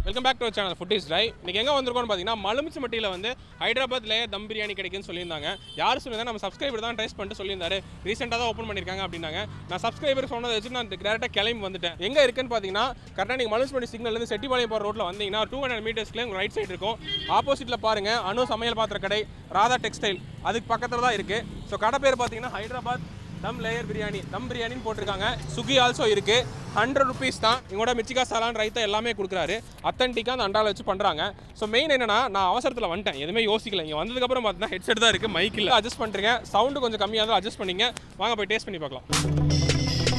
welcome back to channel food is try இன்னைக்கு எங்கே வந்திருக்கோம்னு பார்த்தீங்கன்னா மலுமிச்சம்பட்டியில் வந்து ஹைதராபாத்ல தம் பிரியாணி கிடைக்குன்னு சொல்லியிருந்தாங்க யார் சொல்லியிருந்தா நம்ம சப்ஸ்கிரைபர் தான் ட்ரைஸ் பண்ணிட்டு சொல்லியிருந்தாரு ரீசெண்டாக தான் ஓப்பன் பண்ணியிருக்காங்க அப்படின்னாங்க நான் சப்ஸ்கிரைபர் சொன்னதை வச்சு நான் டேரெக்டாக கிளம்பி வந்துட்டேன் எங்கே இருக்குன்னு பார்த்தீங்கன்னா கரெக்டாக நீங்கள் மலுமிச்சம்பட்டி சிக்னல்லேருந்து செட்டிப்பாளையம் போகிற ரோட்டில் வந்தீங்கன்னா டூ ஹண்ட்ரட் மீட்டர்ஸ்லேயே உங்கள் ரைட் சைடு இருக்கும் ஆப்போசிட்டில் பாருங்கள் அனு சமையல் பாத்திர கடை ராதா டெக்ஸ்டைல் அதுக்கு பக்கத்தில் தான் இருக்குது ஸோ கடை பேர் பார்த்தீங்கன்னா ஹைதராபாத் தம் லேயர் பிரியாணி தம் பிரியாணின்னு போட்டிருக்காங்க சுகி ஆல்சோ இருக்கு ஹண்ட்ரட் ருபீஸ் தான் இவங்களோட மிச்சிகா சாலான் ரைத்தா எல்லாமே கொடுக்குறாரு அத்தன்டிக்காக அந்த அண்டால வச்சு பண்ணுறாங்க ஸோ மெயின் என்னன்னா நான் அவசரத்தில் வந்துட்டேன் எதுவுமே யோசிக்கல இங்கே வந்ததுக்கப்புறம் பார்த்தீங்கன்னா ஹெட்செட் தான் இருக்குது மைக்கில் அட்ஜஸ்ட் பண்ணுறேங்க சவுண்டு கொஞ்சம் கம்மியாக தான் அட்ஜஸ்ட் பண்ணிங்க வாங்க போய் டேஸ்ட் பண்ணி பார்க்கலாம்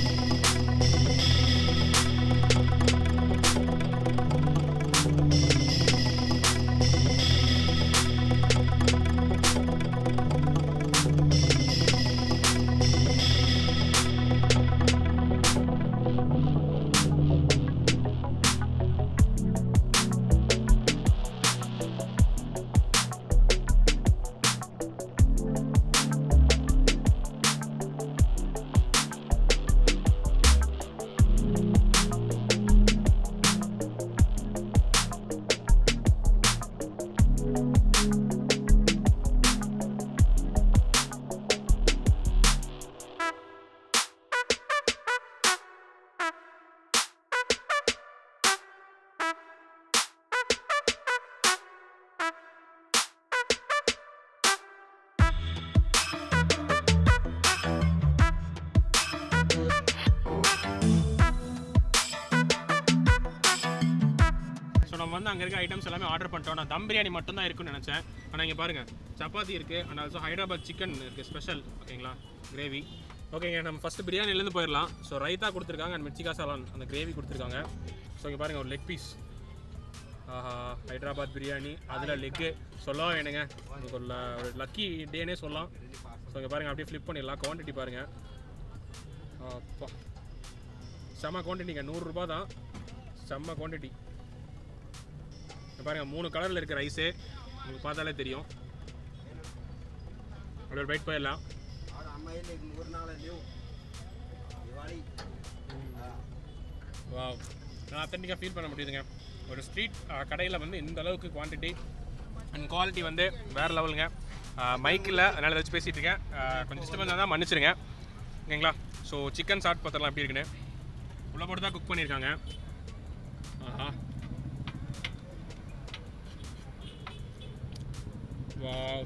ஸோ நம்ம வந்து அங்கே இருக்க ஐட்டம்ஸ் எல்லாமே ஆர்டர் பண்ணிட்டோம் நான் தம் பிரியாணி மட்டும் தான் இருக்குன்னு நினச்சேன் ஆனால் இங்கே பாருங்கள் சப்பாத்தி இருக்குது அண்ட் ஆல்சோ ஹைதராபாத் சிக்கன் இருக்குது ஸ்பெஷல் ஓகேங்களா கிரேவி ஓகேங்க நம்ம ஃபஸ்ட்டு பிரியாணிலேருந்து போயிடலாம் ஸோ ரைத்தா கொடுத்துருக்காங்க அண்ட் மிர்ச்சிகா சாலான் அந்த கிரேவி கொடுத்துருக்காங்க ஸோ இங்கே பாருங்கள் ஒரு லெக் பீஸ் ஆஹா ஹைதராபாத் பிரியாணி அதில் லெக்கு சொல்லவும் வேணுங்க உங்களுக்கு ஒரு ல- ஒரு லக்கி டேனே சொல்லலாம் ஸோ இங்கே பாருங்கள் அப்படியே ஃப்ளிப் பண்ணிடலாம் குவான்டிட்டி பாருங்கள் அப்பா செம்ம குவான்டிட்டிங்க நூறுரூபா தான் செம்ம குவான்டிட்டி இங்க பாருங்க மூணு கலரில் இருக்க ரைஸு உங்களுக்கு பார்த்தாலே தெரியும் அப்படியே வெயிட் போயிடலாம் வாவ் நான் அத்தன்டிக்காக ஃபீல் பண்ண முடியுதுங்க ஒரு ஸ்ட்ரீட் கடையில் வந்து இந்த அளவுக்கு குவான்டிட்டி அண்ட் குவாலிட்டி வந்து வேறு லெவலுங்க மைக்கில் அதனால் வச்சு பேசிகிட்டு இருக்கேன் ஆஹ் கொஞ்சம் டிஸ்டர்பன்ஸ் தான் மன்னிச்சிருங்க ஓகேங்களா ஸோ சிக்கன் சாட் பார்த்தலாம் எப்படி இருக்குன்னு உள்ள போட்டு தான் குக் பண்ணியிருக்காங்க ஆஹா வாவ்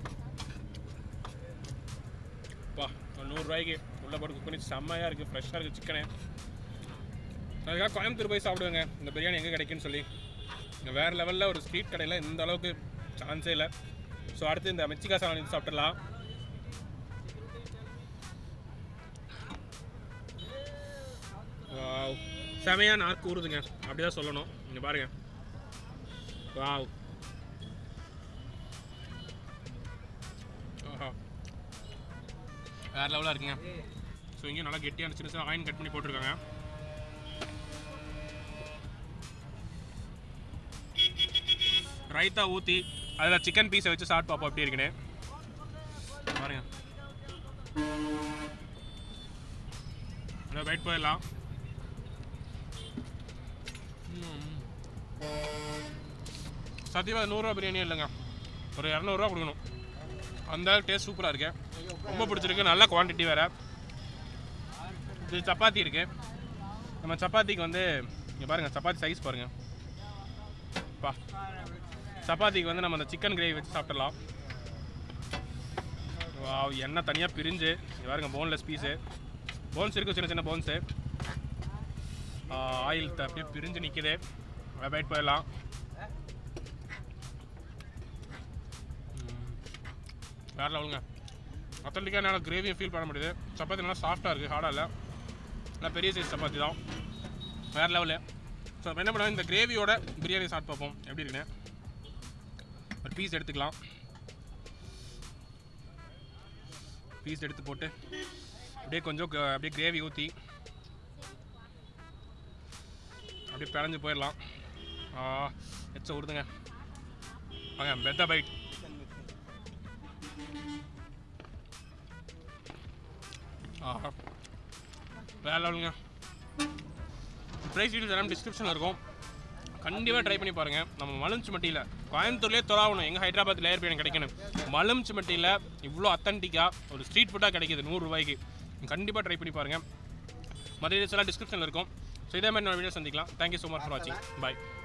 பா நூறுரூவாய்க்கு உள்ள போட்டு குக் பண்ணி செம்மையாக இருக்குது ஃப்ரெஷ்ஷாக இருக்குது சிக்கனு அதுக்காக கோயம்புத்தூர் போய் சாப்பிடுவேங்க இந்த பிரியாணி எங்கே கிடைக்குன்னு சொல்லி இங்கே வேறு லெவலில் ஒரு ஸ்ட்ரீட் கடையில் இந்த அளவுக்கு சான்ஸே இல்லை ஸோ அடுத்து இந்த மெச்சிகா சாலான் சாப்பிட்டுடலாம் வாவ் செமையாக நாக்கு ஊறுதுங்க அப்படிதான் சொல்லணும் இங்கே பாருங்க வாவ் ஆஹா வேறு லெவலாக இருக்குங்க ஸோ இங்கேயும் நல்லா கெட்டியான சின்ன சின்ன ஆயின் கட் பண்ணி போட்டிருக்காங்க ரைத்தா ஊற்றி அதில் சிக்கன் பீஸை வச்சு சாப்பிட்டு பார்ப்போம் எப்படி இருக்குன்னு பாருங்க அதை வெயிட் போயிடலாம் சத்தியமாக நூறுரூவா பிரியாணியே இல்லைங்க ஒரு இரநூறுவா கொடுக்கணும் அந்த டேஸ்ட் சூப்பராக இருக்கு ரொம்ப பிடிச்சிருக்கு நல்ல குவான்டிட்டி வேறு இது சப்பாத்தி இருக்கு நம்ம சப்பாத்திக்கு வந்து இங்கே பாருங்கள் சப்பாத்தி சைஸ் பாருங்கள் பா சப்பாத்திக்கு வந்து நம்ம அந்த சிக்கன் கிரேவி வச்சு சாப்பிடலாம் வாவ் எண்ணெய் தனியாக பிரிஞ்சு இங்க பாருங்க போன்லெஸ் பீஸு போன்ஸ் இருக்குது சின்ன சின்ன போன்ஸு ஆயில் அப்படியே பிரிஞ்சு நிற்குது வெயிட் போயிடலாம் வேற லெவலுங்க அத்தன்டிக்காக என்னால் கிரேவியை ஃபீல் பண்ண முடியுது சப்பாத்தி நல்லா சாஃப்டாக இருக்குது ஹார்டாக இல்லை நல்லா பெரிய சைஸ் சப்பாத்தி தான் வேறு லெவலு ஸோ என்ன பண்ணுவோம் இந்த கிரேவியோட பிரியாணி சாப்பிட்டு பார்ப்போம் எப்படி இருக்குன்னு ஒரு பீஸ் எடுத்துக்கலாம் பீஸ் எடுத்து போட்டு அப்படியே கொஞ்சம் க- அப்படியே கிரேவி ஊற்றி அப்படியே பிறஞ்சு போயிடலாம் எச்ச விடுதுங்க வாங்க பெத்த பைட் ஆஹா வேற லெவலுங்க ப்ரைஸ் டீட்டெயில்ஸ் எல்லாம் டிஸ்கிரிப்ஷனில் இருக்கும் கண்டிப்பாக ட்ரை பண்ணி பாருங்கள் நம்ம மலுமிச்சம்பட்டியில் கோயம்புத்தூர்லேயே தொலாவணும் எங்கள் ஹைதராபாத் லேயர் பிரியாணி கிடைக்கணும் மலுமிச்சம்பட்டியில் இவ்வளோ அத்தன்டிக்காக ஒரு ஸ்ட்ரீட் ஃபுட்டாக கிடைக்கிது நூறுரூவாய்க்கு கண்டிப்பாக ட்ரை பண்ணி பாருங்கள் மற்ற டீட்டெயில்ஸ் எல்லாம் டிஸ்கிரிப்ஷனில் இருக்கும் ஸோ இதே மாதிரி நான் வீடியோ சந்திக்கலாம் தேங்க்யூ ஸோ மச் ஃபார் வாட்சிங் பை